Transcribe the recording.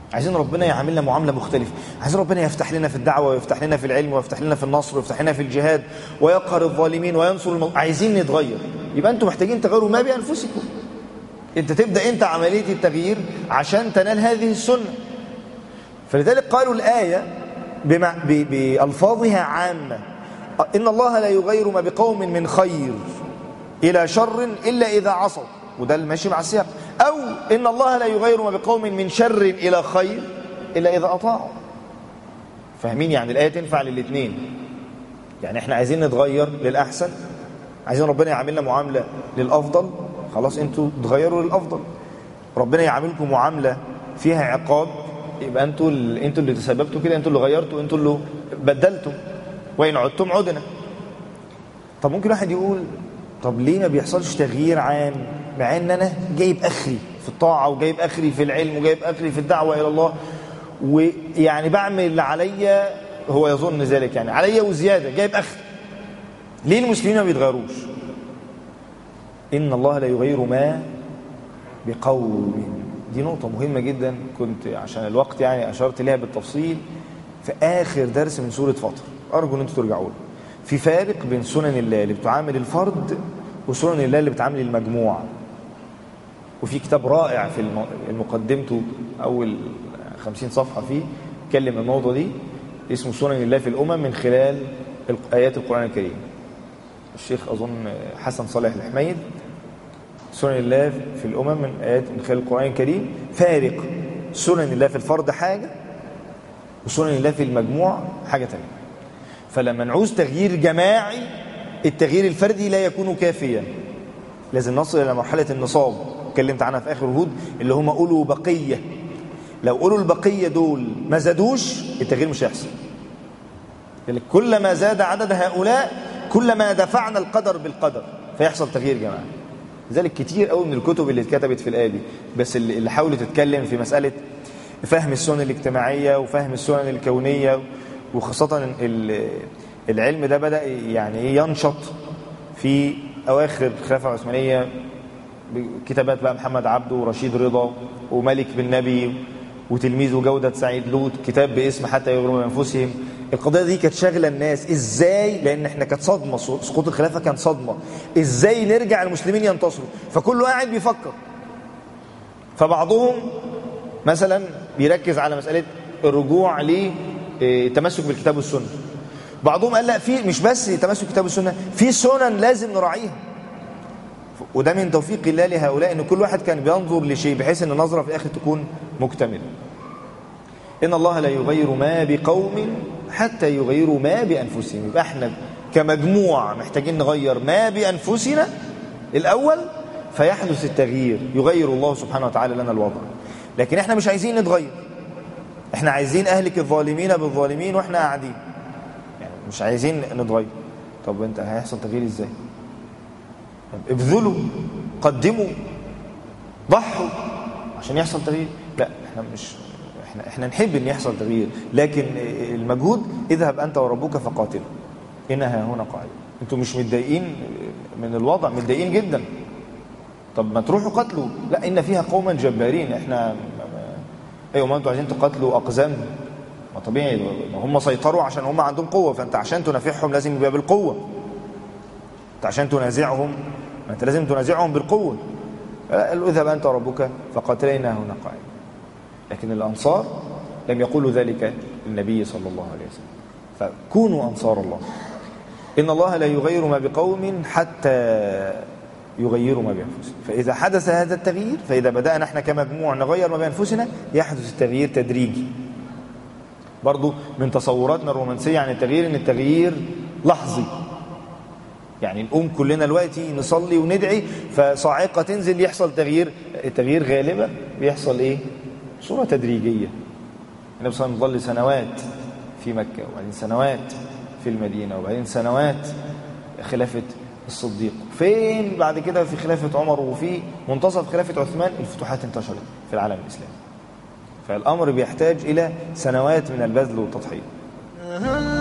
عايزين ربنا يعاملنا معاملة مختلفة عايزين ربنا يفتح لنا في الدعوة ويفتح لنا في العلم ويفتح لنا في النصر ويفتح لنا في الجهاد ويقهر الظالمين وينصر المو... عايزين نتغير يبقى أنتم محتاجين تغيروا ما بأنفسكم أنت تبدأ أنت عملية التغيير عشان تنال هذه السنة فلذلك قالوا الآية بمع... ب... بألفاظها عامة إن الله لا يغير ما بقوم من خير إلى شر إلا إذا عصوا وده الماشي مع السياق أو إن الله لا يغير ما بقوم من شر إلى خير إلا إذا أطاعوا فاهمين يعني الآية تنفع للاثنين يعني احنا عايزين نتغير للأحسن عايزين ربنا يعاملنا معاملة للأفضل خلاص انتوا تغيروا للأفضل ربنا يعاملكم معاملة فيها عقاب يبقى انتوا اللي انتوا اللي تسببتوا كده انتوا اللي غيرتوا انتوا اللي بدلتوا وإن عدتم عدنا طب ممكن واحد يقول طب ليه ما بيحصلش تغيير عام مع ان انا جايب اخري في الطاعه وجايب اخري في العلم وجايب اخري في الدعوه الى الله ويعني بعمل اللي عليا هو يظن ذلك يعني عليا وزياده جايب اخري ليه المسلمين ما بيتغيروش ان الله لا يغير ما بقوم دي نقطه مهمه جدا كنت عشان الوقت يعني اشرت لها بالتفصيل في اخر درس من سوره فاطر ارجو ان انتم ترجعوا له في فارق بين سنن الله اللي بتعامل الفرد وسنن الله اللي بتعامل المجموعة وفي كتاب رائع في المقدمته أول خمسين صفحة فيه اتكلم الموضوع دي اسمه سنن الله في الأمم من خلال آيات القرآن الكريم الشيخ أظن حسن صالح الحميد سنن الله في الأمم من آيات من خلال القرآن الكريم فارق سنن الله في الفرد حاجة وسنن الله في المجموع حاجة تانية فلما نعوز تغيير جماعي التغيير الفردي لا يكون كافيا لازم نصل إلى مرحلة النصاب اتكلمت عنها في آخر الهود اللي هم أولو بقية لو أولو البقية دول ما زادوش التغيير مش هيحصل كلما زاد عدد هؤلاء كلما دفعنا القدر بالقدر فيحصل تغيير جماعي لذلك كتير قوي من الكتب اللي اتكتبت في الآية دي بس اللي حاولت تتكلم في مسألة فهم السنن الاجتماعية وفهم السنن الكونية وخاصة العلم ده بدأ يعني ينشط في أواخر الخلافة العثمانية كتابات بقى محمد عبده ورشيد رضا وملك بن نبي وتلميذه جودة سعيد لوط كتاب باسم حتى يغرموا أنفسهم القضية دي كانت شاغلة الناس إزاي لأن إحنا كانت صدمة سقوط الخلافة كان صدمة إزاي نرجع المسلمين ينتصروا فكله قاعد بيفكر فبعضهم مثلا بيركز على مسألة الرجوع للتمسك بالكتاب والسنة بعضهم قال لا في مش بس تمسك كتاب السنه في سنن لازم نراعيها وده من توفيق الله لهؤلاء ان كل واحد كان بينظر لشيء بحيث ان النظره في الاخر تكون مكتمله ان الله لا يغير ما بقوم حتى يغيروا ما بانفسهم يبقى احنا كمجموعه محتاجين نغير ما بانفسنا الاول فيحدث التغيير يغير الله سبحانه وتعالى لنا الوضع لكن احنا مش عايزين نتغير احنا عايزين اهلك الظالمين بالظالمين واحنا قاعدين مش عايزين نتغير طب انت هيحصل تغيير ازاي طب ابذلوا قدموا ضحوا عشان يحصل تغيير لا احنا مش احنا احنا نحب ان يحصل تغيير لكن المجهود اذهب انت وربك فقاتلوا انها هنا قاعده انتوا مش متضايقين من الوضع متضايقين جدا طب ما تروحوا قتلوا لا ان فيها قوما جبارين احنا ايوه ما انتوا عايزين تقاتلوا اقزام ما طبيعي ما هم سيطروا عشان هم عندهم قوة فأنت عشان تنافعهم لازم يبقى بالقوة أنت عشان تنازعهم أنت لازم تنازعهم بالقوة قالوا اذهب أنت وربك فقاتلنا هنا قاعد لكن الأنصار لم يقولوا ذلك للنبي صلى الله عليه وسلم فكونوا أنصار الله إن الله لا يغير ما بقوم حتى يغيروا ما بأنفسهم فإذا حدث هذا التغيير فإذا بدأنا احنا كمجموع نغير ما بأنفسنا يحدث التغيير تدريجي برضو من تصوراتنا الرومانسية عن التغيير ان التغيير لحظي يعني نقوم كلنا دلوقتي نصلي وندعي فصاعقة تنزل يحصل تغيير التغيير غالبا بيحصل ايه صورة تدريجية النبي صلى الله عليه وسلم ظل سنوات في مكة وبعدين سنوات في المدينة وبعدين سنوات خلافة الصديق فين بعد كده في خلافة عمر وفي منتصف خلافة عثمان الفتوحات انتشرت في العالم الإسلامي فالأمر بيحتاج إلى سنوات من البذل والتضحية